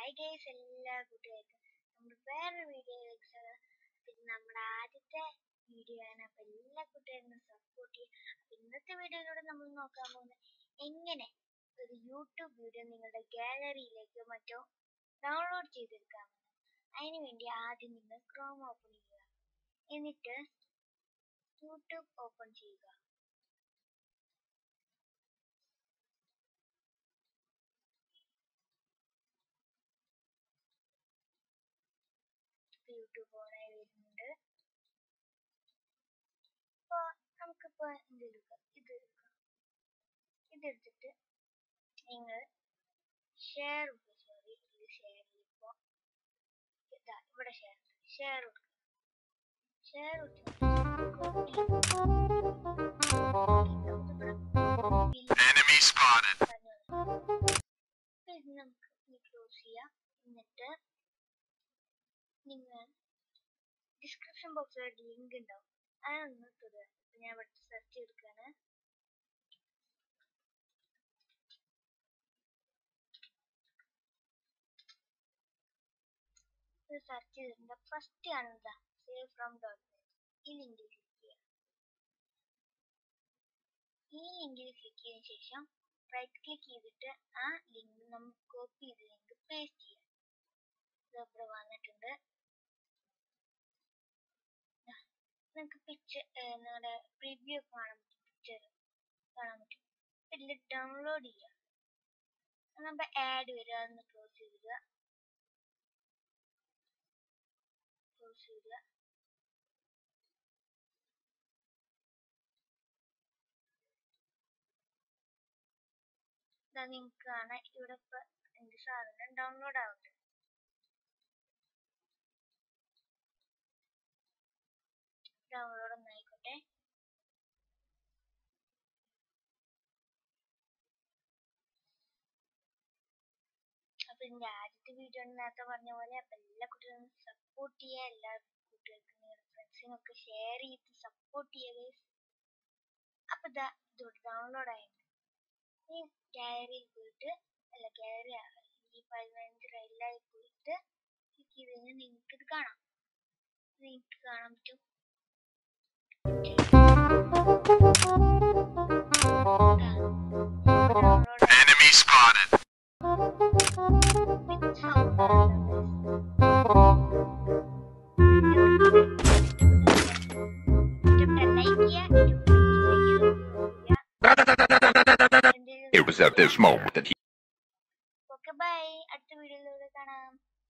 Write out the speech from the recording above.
Hi guys എല്ലാ കൂട്ടുകാർക്കും നമ്മുടെ വേറൊരു വീഡിയോയിലേക്ക് സ്വാഗതം ഇത് നമ്മുടെ ആദ്യത്തെ വീഡിയോ ആണ് അപ്പൊ എല്ലാ കൂട്ടുകാരും സപ്പോർട്ട് ചെയ്യും അപ്പൊ ഇന്നത്തെ വീഡിയോയിലൂടെ നമ്മൾ നോക്കാൻ പോകുന്നത് എങ്ങനെ ഒരു യൂട്യൂബ് വീഡിയോ നിങ്ങളുടെ ഗാലറിയിലേക്കോ മറ്റോ ഡൗൺലോഡ് ചെയ്തെടുക്കാമെന്ന് അതിനു വേണ്ടി ആദ്യം നിങ്ങൾ ക്രോം ഓപ്പൺ ചെയ്യുക എന്നിട്ട് യൂട്യൂബ് ഓപ്പൺ ചെയ്യുക യൂട്യൂബ് ഓണായി വരുന്നുണ്ട് അപ്പൊ നമുക്കിപ്പോ എന്തെടുക്കാം ഇത് എടുക്കാം ഇതെടുത്തിട്ട് നിങ്ങൾ ഷെയർ സോറി ഇത് ഷെയർ ഇപ്പോ ഇതാ ഇവിടെ ഷെയർ ഷെയർ കൊടുക്കുക ഷെയർ Enemy spotted. ഇത് നമുക്ക് ക്ലോസ് ചെയ്യാം എന്നിട്ട് നിങ്ങൾ ഡിസ്ക്രിപ്ഷൻ ബോക്സിൽ ഒരു ലിങ്ക് ഉണ്ടാവും അതൊന്ന് തൊടുക ഇപ്പൊ ഞാൻ ഇവിടെ സെർച്ച് എടുക്കുകയാണ് ഇത് സെർച്ച് ചെയ്തിട്ടുണ്ട് ഫസ്റ്റ് കാണുന്നതാ സേവ് ഫ്രം ഡോട്ട് ഈ ലിങ്കിൽ ക്ലിക്ക് ചെയ്യുക ഈ ലിങ്കിൽ ക്ലിക്ക് ചെയ്തതിനു ശേഷം റൈറ്റ് ക്ലിക്ക് ചെയ്തിട്ട് ആ ലിങ്ക് നമ്മൾ കോപ്പി ചെയ്ത ലിങ്ക് പേസ്റ്റ് ചെയ്യാം ഇത് ഇവിടെ വന്നിട്ടുണ്ട് നിങ്ങൾക്ക് പിക്ചർ നിങ്ങളുടെ പ്രിവ്യൂ ഒക്കെ കാണാൻ പറ്റും പിക്ചർ കാണാൻ പറ്റും ഇതിൽ ഡൗൺലോഡ് ചെയ്യുക നമ്മൾ ആഡ് വരിക അതൊന്ന് ക്ലോസ് ചെയ്തിടുക ക്ലോസ് ചെയ്തിടുക ഇതാ നിങ്ങൾക്ക് കാണാം ഇവിടെ ഇപ്പൊ എന്റെ സാധനം ഡൗൺലോഡ് ആവുന്നുണ്ട് ഡൗൺലോഡ് ഒന്നായിക്കോട്ടെ അപ്പൊ ഇതിന്റെ ആദ്യത്തെ വീഡിയോ നേരത്തെ പറഞ്ഞ പോലെ അപ്പൊ എല്ലാ കുട്ടികളും സപ്പോർട്ട് ചെയ്യുക എല്ലാ കുട്ടികൾക്കും നിങ്ങളുടെ ഫ്രണ്ട്സിനും ഒക്കെ ഷെയർ ചെയ്ത് സപ്പോർട്ട് ചെയ്യുക guys. അപ്പൊ ഇതാ ഇതോട് ഡൗൺലോഡ് ആയിട്ടുണ്ട് ഈ ഗാലറിയിൽ പോയിട്ട് അല്ല ഗാലറി ഈ ഫയൽ മാനേജർ എല്ലാം പോയിട്ട് ക്ലിക്ക് ചെയ്ത് കഴിഞ്ഞാൽ നിങ്ങൾക്ക് ഇത് കാണാം നിങ്ങൾക്ക് കാണാൻ പറ്റും download Enemy spotted. with sound It was at this moment that he okay bye അടുത്ത വീഡിയോയിലൂടെ കാണാം